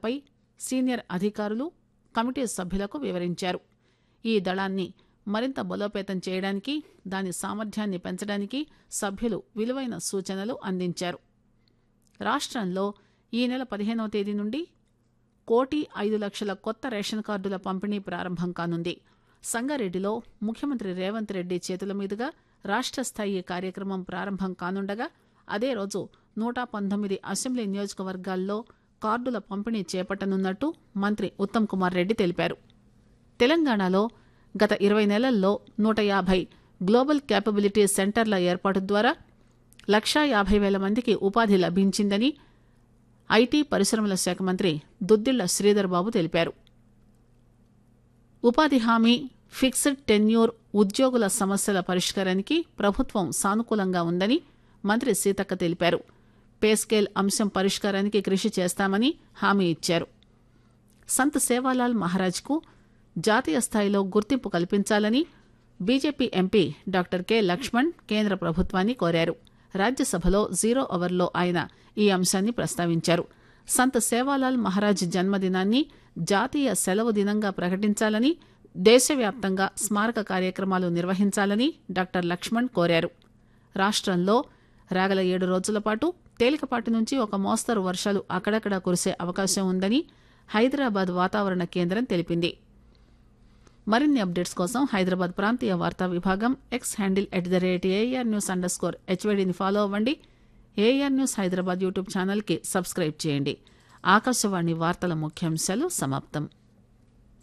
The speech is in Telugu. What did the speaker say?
అంశాలపై సీనియర్ అధికారులు కమిటీ సభ్యులకు వివరించారు ఈ దళాన్ని మరింత బలోపేతం చేయడానికి దాని సామర్థ్యాన్ని పెంచడానికి సభ్యులు విలువైన సూచనలు అందించారు రాష్ట్రంలో ఈ నెల పదిహేనవ తేదీ నుండి కోటి ఐదు లక్షల కొత్త రేషన్ కార్డుల పంపిణీ ప్రారంభం కానుంది సంగారెడ్డిలో ముఖ్యమంత్రి రేవంత్ రెడ్డి చేతుల మీదుగా రాష్ట్ర స్థాయి కార్యక్రమం ప్రారంభం కానుండగా అదే రోజు నూట పంతొమ్మిది అసెంబ్లీ నియోజకవర్గాల్లో కార్డుల పంపిణీ చేపట్టనున్నట్టు మంత్రి ఉత్తమ్ కుమార్ రెడ్డి తెలిపారు తెలంగాణలో గత ఇరవై నెలల్లో నూట యాభై గ్లోబల్ క్యాపబిలిటీ సెంటర్ల ఏర్పాటు ద్వారా లక్షా యాభై వేల మందికి ఉపాధి లభించిందని ఐటీ పరిశ్రమల శాఖ మంత్రి దుద్దిళ్ల శ్రీధర్ బాబు తెలిపారు ఉపాధి హామీ ఫిక్స్డ్ టెన్యూర్ ఉద్యోగుల సమస్యల పరిష్కారానికి ప్రభుత్వం సానుకూలంగా ఉందని మంత్రి సీతక్క తెలిపారు పే స్కేల్ అంశం పరిష్కారానికి కృషి చేస్తామని హామీ ఇచ్చారు సంత్ సేవాలాల్ మహారాజ్కు జాతీయ స్థాయిలో గుర్తింపు కల్పించాలని BJP MP doctor K Laxman కేంద్ర ప్రభుత్వాన్ని కోరారు రాజ్యసభలో జీరో అవర్లో ఆయన ఈ అంశాన్ని ప్రస్తావించారు సంత్ సేవాలాల్ మహారాజ్ జన్మదినాన్ని జాతీయ సెలవు దినంగా ప్రకటించాలని దేశవ్యాప్తంగా స్మారక కార్యక్రమాలు నిర్వహించాలని డాక్టర్ లక్ష్మణ్ కోరారు రాష్ట్రంలో రాగల ఏడు రోజుల పాటు తేలికపాటి నుంచి ఒక మోస్తరు వర్షాలు అక్కడక్కడా కురిసే అవకాశం ఉందని హైదరాబాద్ వాతావరణ కేంద్రం తెలిపింది మరిన్ని అప్డేట్స్ కోసం హైదరాబాద్ ప్రాంతీయ వార్తా విభాగం X handle at the rate AIR news underscore స్కోర్ హెచ్వైడిని ఫాలో అవ్వండి ఏఆర్ న్యూస్ హైదరాబాద్ యూట్యూబ్ ఛానల్కి సబ్స్క్రైబ్ చేయండి ఆకాశవాణి వార్తల ముఖ్యాంశాలు సమాప్తం